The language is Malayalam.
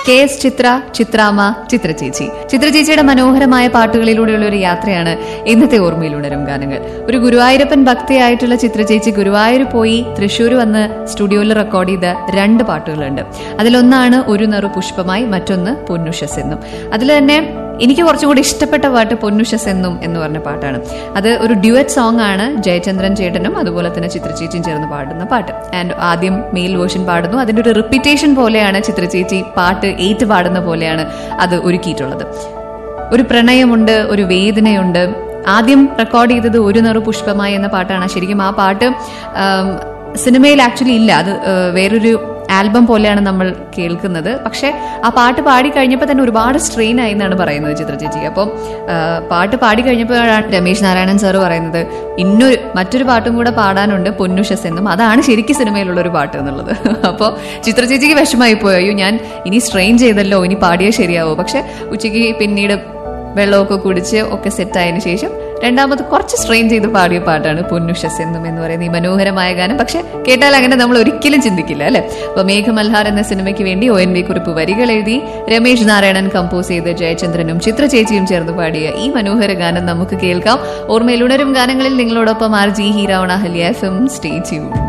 കെ എസ് ചിത്ര ചിത്രാമ ചിത്ര ചേച്ചി ചിത്ര ചേച്ചിയുടെ മനോഹരമായ പാട്ടുകളിലൂടെയുള്ള ഒരു യാത്രയാണ് ഇന്നത്തെ ഓർമ്മയിലുണരും ഗാനങ്ങൾ ഒരു ഗുരുവായൂരപ്പൻ ഭക്തിയായിട്ടുള്ള ചിത്ര ചേച്ചി ഗുരുവായൂർ പോയി തൃശ്ശൂർ വന്ന് സ്റ്റുഡിയോയിൽ റെക്കോർഡ് ചെയ്ത രണ്ട് പാട്ടുകളുണ്ട് അതിലൊന്നാണ് ഒരു നറു പുഷ്പമായി മറ്റൊന്ന് പൊന്നുഷസ് എന്നും അതിൽ തന്നെ എനിക്ക് കുറച്ചും കൂടി ഇഷ്ടപ്പെട്ട പാട്ട് പൊന്നുഷസ് എന്നും എന്ന് പറഞ്ഞ പാട്ടാണ് അത് ഒരു ഡ്യുവറ്റ് സോങ് ആണ് ജയചന്ദ്രൻ ചേട്ടനും അതുപോലെ തന്നെ ചിത്രചേച്ചിയും ചേർന്ന് പാടുന്ന പാട്ട് ആൻഡ് ആദ്യം മെയിൽ വേർഷൻ പാടുന്നു അതിന്റെ ഒരു റിപ്പീറ്റേഷൻ പോലെയാണ് ചിത്രചേച്ചി പാട്ട് ഏറ്റു പാടുന്ന പോലെയാണ് അത് ഒരുക്കിയിട്ടുള്ളത് ഒരു പ്രണയമുണ്ട് ഒരു വേദനയുണ്ട് ആദ്യം റെക്കോർഡ് ചെയ്തത് ഒരു നറു പുഷ്പമായി എന്ന പാട്ടാണ് ശരിക്കും ആ പാട്ട് ആം, സിനിമയിൽ ആക്ച്വലി ഇല്ല അത് ആ, വേറൊരു ആൽബം പോലെയാണ് നമ്മൾ കേൾക്കുന്നത് പക്ഷെ ആ പാട്ട് പാടി കഴിഞ്ഞപ്പോൾ തന്നെ ഒരുപാട് സ്ട്രെയിൻ ആയി എന്നാണ് പറയുന്നത് ചിത്ര ചേച്ചി അപ്പം ആ, പാട്ട് പാടി കഴിഞ്ഞപ്പോഴാണ് രമേശ് നാരായണൻ സാറ് പറയുന്നത് ഇന്നൊരു മറ്റൊരു പാട്ടും കൂടെ പാടാനുണ്ട് പൊന്നുഷസ് എന്നും അതാണ് ശരിക്കും സിനിമയിലുള്ള ഒരു പാട്ട് എന്നുള്ളത് അപ്പോൾ ചിത്ര ചേച്ചിക്ക് വിഷമായി പോയി അയ്യോ ഞാൻ ഇനി സ്ട്രെയിൻ ചെയ്തല്ലോ ഇനി പാടിയാൽ ശരിയാവോ പക്ഷെ ഉച്ചയ്ക്ക് പിന്നീട് വെള്ളമൊക്കെ കുടിച്ച് ഒക്കെ സെറ്റ് ആയതിനു ശേഷം രണ്ടാമത് കുറച്ച് സ്ട്രെയിൻ ചെയ്ത് പാടിയ പാട്ടാണ് പൊന്നുഷസ് എന്നും എന്ന് പറയുന്ന ഈ മനോഹരമായ ഗാനം പക്ഷെ കേട്ടാൽ അങ്ങനെ നമ്മൾ ഒരിക്കലും ചിന്തിക്കില്ല അല്ലെ അപ്പൊ മേഘമൽഹാർ എന്ന സിനിമയ്ക്ക് വേണ്ടി ഒ എൻ വി കുറിപ്പ് വരികൾ എഴുതി രമേശ് നാരായണൻ കമ്പോസ് ചെയ്ത് ജയചന്ദ്രനും ചിത്ര ചേച്ചിയും ചേർന്ന് പാടിയ ഈ മനോഹര ഗാനം നമുക്ക് കേൾക്കാം ഓർമ്മയിൽ ഉണരും ഗാനങ്ങളിൽ നിങ്ങളോടൊപ്പം ആർ ജി ഹീരാവണ ഹലിയ എഫ് എം സ്റ്റേ ട്യൂൺ